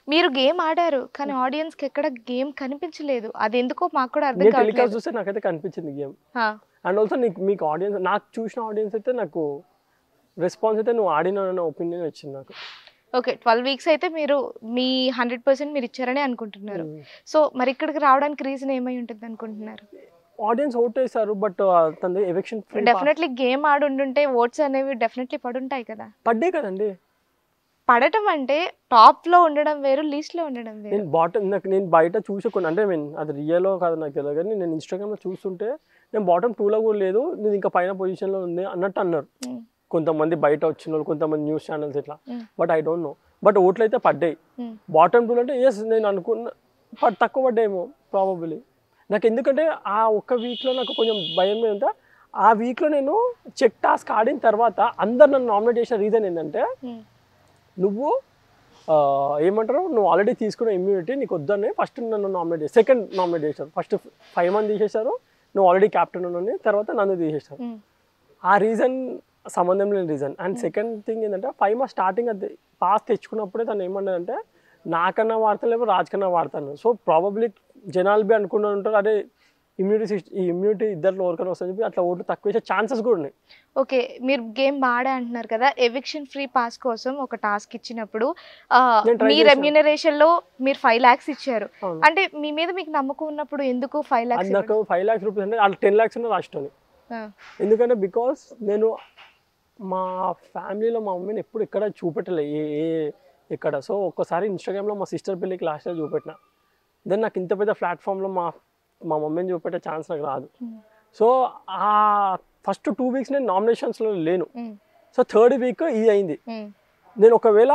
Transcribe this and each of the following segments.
మీరు గేమ్ ఆడారు కానీ ఆడియన్స్ కి ఎక్కడ గేమ్ కనిపించలేదు అది ఎందుకో మాకు కూడా అర్థం నేను టెలికాస్ట్ కావట్లేదు చూస్తే నాకైతే కనిపించింది గేమ్ ఆ, అండ్ ఆల్సో నీకు మీకు ఆడియన్స్ నాకు చూసిన ఆడియన్స్ అయితే నాకు రెస్పాన్స్ అయితే నువ్వు ఆడిన ఒపీనియన్ వచ్చింది నాకు ఓకే ట్వెల్వ్ వీక్స్ అయితే మీరు మీ హండ్రెడ్ పర్సెంట్ మీరు ఇచ్చారని అనుకుంటున్నారు సో మరి ఇక్కడికి రావడానికి రీజన్ ఏమై ఉంటుంది అనుకుంటున్నారు ఆడియన్స్ ఓటేశారు బట్ తనది ఎవిక్షన్ డెఫినెట్లీ గేమ్ ఆడి ఉండుంటే ఓట్స్ అనేవి డెఫినెట్లీ పడుంటాయి కదా పడ్డే కదండి పడటం అంటే టాప్ లో ఉండడం వేరు లీస్ట్ లో ఉండడం వేరు నేను బాటమ్ నాకు నేను బయట చూసుకుని అంటే మీన్ అది రియలో కాదు నాకు తెలియదు కానీ నేను ఇన్స్టాగ్రామ్లో చూస్తుంటే నేను బాటమ్ టూలో కూడా లేదు నేను ఇంకా పైన పొజిషన్లో ఉంది అన్నట్టు అన్నారు Mm. కొంతమంది బయట వచ్చిన వాళ్ళు కొంతమంది న్యూస్ ఛానల్స్ ఇట్లా Mm. But I don't know but ఓట్లు అయితే పడ్డాయి Mm. బాటమ్ టూలో అంటే ఎస్ నేను అనుకున్న బట్ తక్కువ పడ్డాయేమో ప్రాబబులీ నాకు ఎందుకంటే ఆ ఒక్క వీక్లో నాకు కొంచెం భయం ఏంటంటే ఆ వీక్లో నేను చెక్ టాస్క్ ఆడిన తర్వాత అందరు నన్ను నామినేట్ చేసిన రీజన్ ఏంటంటే Mm. నువ్వు ఆ, ఏమంటారు నువ్వు ఆల్రెడీ తీసుకున్న ఇమ్యూనిటీ నీకు వద్దని ఫస్ట్ నన్ను నామినేట్ చేసి సెకండ్ నామినేట్ చేశారు ఫస్ట్ ఫైవ్ మంది తీసేశారు నువ్వు ఆల్రెడీ క్యాప్టెన్ ఉన్నాను తర్వాత నన్ను తీసేశారు Mm. ఆ రీజన్ సంబంధం లేని రీజన్ అండ్ సెకండ్ థింగ్ ఏంటంటే ఫైవ్ మా స్టార్టింగ్ అది పాస్ తెచ్చుకున్నప్పుడే తను ఏమన్నదంటే నాకన్నా వాడతలేవు రాజ్ కన్నా వాడతాను సో ప్రాబబ్లీ జనాలు బి అనుకుని ఉంటారు అదే ఇమ్యూనిటీ సిస్టమ్ ఈ ఇమ్యూనిటీ ఇద్దరు ఎవరికైనా వస్తుంది చెప్పి అట్లా ఓట్లు తక్కువ వేసే ఛాన్సెస్ కూడా ఉన్నాయి ఓకే మీరు గేమ్ బాగా అంటున్నారు కదా ఎవిక్షన్ ఫ్రీ పాస్ కోసం ఒక టాస్క్ ఇచ్చినప్పుడు ఆ, నేను try మీ చేశాను. రెమ్యూనరేషన్ లో మీరు ఫైవ్ లాక్స్ ఇచ్చారు అవును. అంటే మీ మీద మీకు నమ్మకం ఉన్నప్పుడు ఎందుకు ఫైవ్ అది లాక్స్ నాకు ఫైవ్ ల్యాక్స్ రూపీస్ అంటే వాళ్ళు టెన్ ల్యాక్స్ ఉన్న లాస్ట్ అని ఎందుకంటే బికాస్ నేను మా ఫ్యామిలీలో మా మమ్మీని ఎప్పుడు ఎక్కడ చూపెట్టలే ఏ ఏ ఎక్కడ సో ఒక్కసారి ఇన్స్టాగ్రామ్లో మా సిస్టర్ పెళ్ళికి లాస్ట్ టైం చూపెట్టిన దెన్ నాకు ఇంత పెద్ద ప్లాట్ఫామ్లో మా మా మమ్మీని చూపెట్టే ఛాన్స్ నాకు రాదు సో ఆ ఫస్ట్ టూ వీక్స్ నేను నామినేషన్స్లో లేను సో థర్డ్ వీక్ ఇది అయింది నేను ఒకవేళ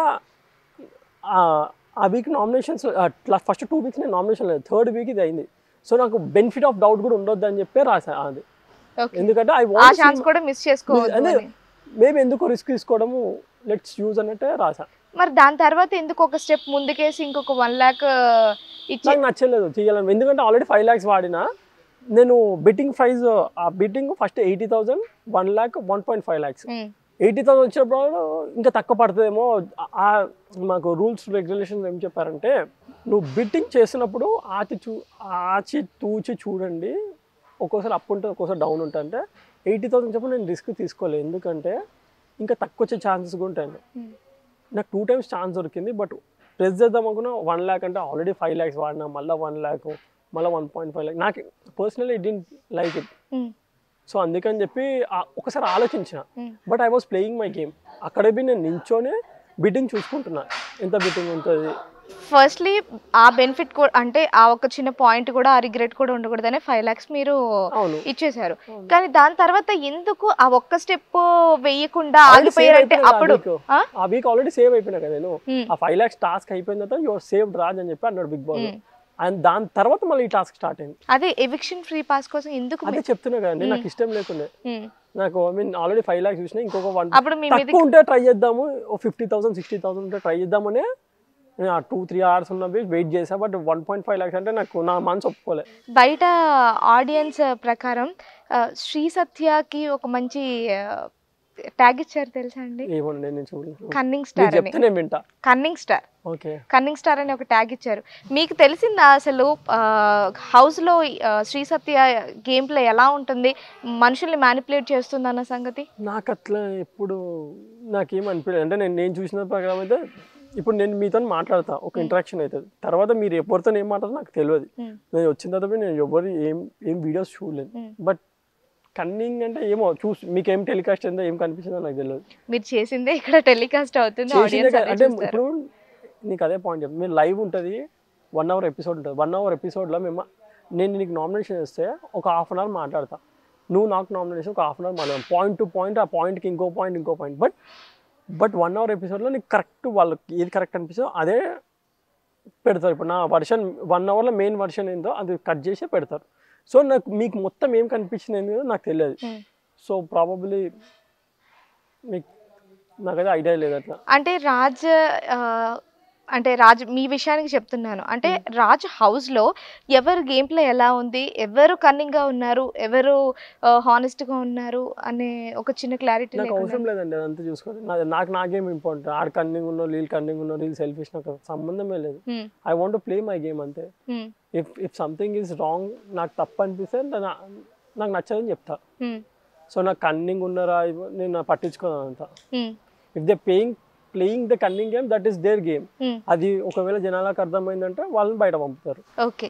ఆ- ఆ week nominations first two weeks నేను నామినేషన్ లేదు థర్డ్ వీక్ ఇది అయింది సో నాకు బెనిఫిట్ ఆఫ్ డౌట్ కూడా ఉండొద్దు అని చెప్పి రాసా అది ఓకే ఎందుకంటే ఐ ఆ ఛాన్స్ కూడా మిస్ చేసుకోవద్దు అదే అని. మేబీ ఎందుకు రిస్క్ తీసుకోవడము లెట్స్ యూజ్ అన్నట్టే రాసా మరి దాని తర్వాత ఎందుకు ఒక స్టెప్ ముందుకేసి ఇంకొక వన్ లాక్ ఇచ్చి నాకు నచ్చలేదు చేయాలని ఎందుకంటే ఆల్రెడీ ఫైవ్ ల్యాక్స్ వాడినా నేను బెట్టింగ్ ప్రైస్ ఆ betting first eighty thousand one lakh one point five lakhs um, eighty thousand వచ్చినప్పుడు ఇంకా తక్కువ పడుతుందేమో ఆ మాకు రూల్స్ రెగ్యులేషన్స్ ఏం చెప్పారంటే నువ్వు బిట్టింగ్ చేసినప్పుడు ఆచి చూ ఆచి తూచి చూడండి ఒక్కోసారి అప్ ఉంటుంది ఒక్కోసారి డౌన్ ఉంటుంది అంటే ఎయిటీ థౌసండ్ చెప్పి నేను రిస్క్ తీసుకోలేదు ఎందుకంటే ఇంకా తక్కువ వచ్చే ఛాన్సెస్ కూడా ఉంటాయి ఉమ్, నాకు టూ టైమ్స్ ఛాన్స్ దొరికింది బట్ ప్రెస్ చేద్దాం అనుకున్నా వన్ ల్యాక్ అంటే ఆల్రెడీ ఫైవ్ ల్యాక్స్ వాడినా మళ్ళీ వన్ ల్యాక్ మళ్ళీ వన్ పాయింట్ ఫైవ్ ల్యాక్ నాకు personally it didn't like it um, so అందుకని చెప్పి ఆ- ఒకసారి ఆలోచించిన um. But I was playing my game అక్కడ బి నేను నించోనే బిడ్డింగ్ చూసుకుంటున్నా ఎంత బిడ్డింగ్ ఉంటుంది ఫస్ట్లీ ఆ బెనిఫిట్ కూడా అంటే ఆ ఒక చిన్న పాయింట్ కూడా ఆ రిగ్రెట్ కూడా ఉండకూడదనే ఫైవ్ లాక్స్ మీరు అవును ఇచ్చేశారు అవును. కానీ దాని తర్వాత ఎందుకు ఆ ఒక్క స్టెప్ వేయకుండా Already ఆగిపోయారంటే save అయిపోయింది అప్పుడు ఆ week. ఆ? ఆ వీక్ ఆల్రెడీ సేవ్ అయిపోయినా కదా నేను ఉమ్, ఆ ఫైవ్ ల్యాక్స్ టాస్క్ అయిపోయిన తర్వాత యువర్ సేవ్డ్ రాజ్ అని చెప్పి అన్నాడు బిగ్ బాస్ ఉమ్. అండ్ దాని తర్వాత మళ్ళీ ఈ టాస్క్ స్టార్ట్ అయింది అదే ఎవిక్షన్ ఫ్రీ పాస్ కోసం ఎందుకు అదే చెప్తున్నా కదండి నాకు ఇష్టం లేకుండే ఉమ్, నాకు I mean already five lakhs చూసిన ఇంకొక వన్ అప్పుడు మీ మీద తక్కువ ఉంటే ట్రై చేద్దాము ఓ ఫిఫ్టీ థౌసండ్ సిక్స్టీ థౌసండ్ ఉంటే ట్రై చేద్దామనే నేను ఆ టూ త్రీ అవర్స్ ఉన్నవి వెయిట్ చేసా but one point five lakhs అంటే నాకు నా మనసు ఒప్పుకోలే బయట ఆడియన్స్ ప్రకారం ఆ, శ్రీ సత్యకి ఒక మంచి ట్యాగ్ ఇచ్చారు తెలుసా అండి ఏమోండి నేను చూడలేదు కన్నింగ్ మీరు స్టార్ అని చెప్తే నేను వింటా cunning star okay cunning star అని ఒక ట్యాగ్ ఇచ్చారు మీకు తెలిసిందా అసలు హౌస్ లో ఆ, శ్రీ సత్య గేమ్ ప్లే ఎలా ఉంటుంది మనుషుల్ని మ్యానిపులేట్ చేస్తుంది అన్న సంగతి నాకు అట్లా ఎప్పుడు నాకేం అనిపించలేదు అంటే నేను నేను చూసిన ప్రకారం అయితే ఇప్పుడు నేను మీతో మాట్లాడతా ఒక ఇంటరాక్షన్ అవుతుంది తర్వాత మీరు ఎవరితో ఏం మాట్లాడతారో నాకు తెలియదు ఉమ్, నేను వచ్చిన తర్వాత నేను ఎవరు ఏం ఏం వీడియోస్ చూడలేదు ఉమ్. బట్ కన్నింగ్ అంటే ఏమో చూసి మీకేం టెలికాస్ట్ అయిందో ఏం కనిపించిందో నాకు తెలియదు మీరు చేసిందే ఇక్కడ టెలికాస్ట్ అవుతుంది చేసిందే ఆడియన్స్ కదా- అదే అంటే చూస్తారు ఇప్పుడు నీకు అదే పాయింట్ చెప్పి మీరు లైవ్ ఉంటుంది వన్ అవర్ ఎపిసోడ్ ఉంటుంది వన్ అవర్ ఎపిసోడ్లో మేము నేను నీకు నామినేషన్ ఇస్తే ఒక హాఫ్ అన్ అవర్ మాట్లాడతా నువ్వు నాకు నామినేషన్ ఒక హాఫ్ అన్ అవర్ మాట్లాడతాం పాయింట్ టు పాయింట్ ఆ పాయింట్కి ఇంకో పాయింట్ ఇంకో point but but one hour ఎపిసోడ్లో నీకు కరెక్ట్ వాళ్ళకి ఏది కరెక్ట్ అనిపిస్తుందో అదే పెడతారు ఇప్పుడు నా వర్షన్ వన్ అవర్లో మెయిన్ వర్షన్ ఏందో అది కట్ చేసి పెడతారు సో నాకు మీకు మొత్తం ఏం కనిపించింది ఏందో నాకు తెలియదు ఉమ్. సో ప్రాబబ్లీ మీకు నాకైతే ఐడియా లేదు అట్లా అంటే రాజ్ ఆ, అంటే రాజ్ మీ విషయానికి చెప్తున్నాను అంటే రాజ్ హౌస్ లో ఎవరు గేమ్ ప్లే ఎలా ఉంది ఎవరు కన్నింగ్ గా ఉన్నారు ఎవరు హానెస్ట్ గా ఉన్నారు అనే ఒక చిన్న క్లారిటీ నాకు అవసరం లేదండి అదంతా చూసుకోవాలి నా- నాకు నా గేమ్ ఇంపార్టెంట్ ఆడ కన్నింగ్ ఉన్నో వీళ్ళు కన్నింగ్ ఉన్నో వీళ్ళు సెల్ఫిష్ నాకు సంబంధమే లేదు I want play my game అంతే if if something is wrong నాకు తప్పు అనిపిస్తే నా- నాకు నచ్చదని చెప్తా సో నాకు కన్నింగ్ ఉన్నారా ఇవ- నేను నా పట్టించుకోను అంతా if they playing playing the cunning game that is their game అది ఒకవేళ జనాలకు అర్థమైందంటే వాళ్ళని బయట పంపుతారు ఓకే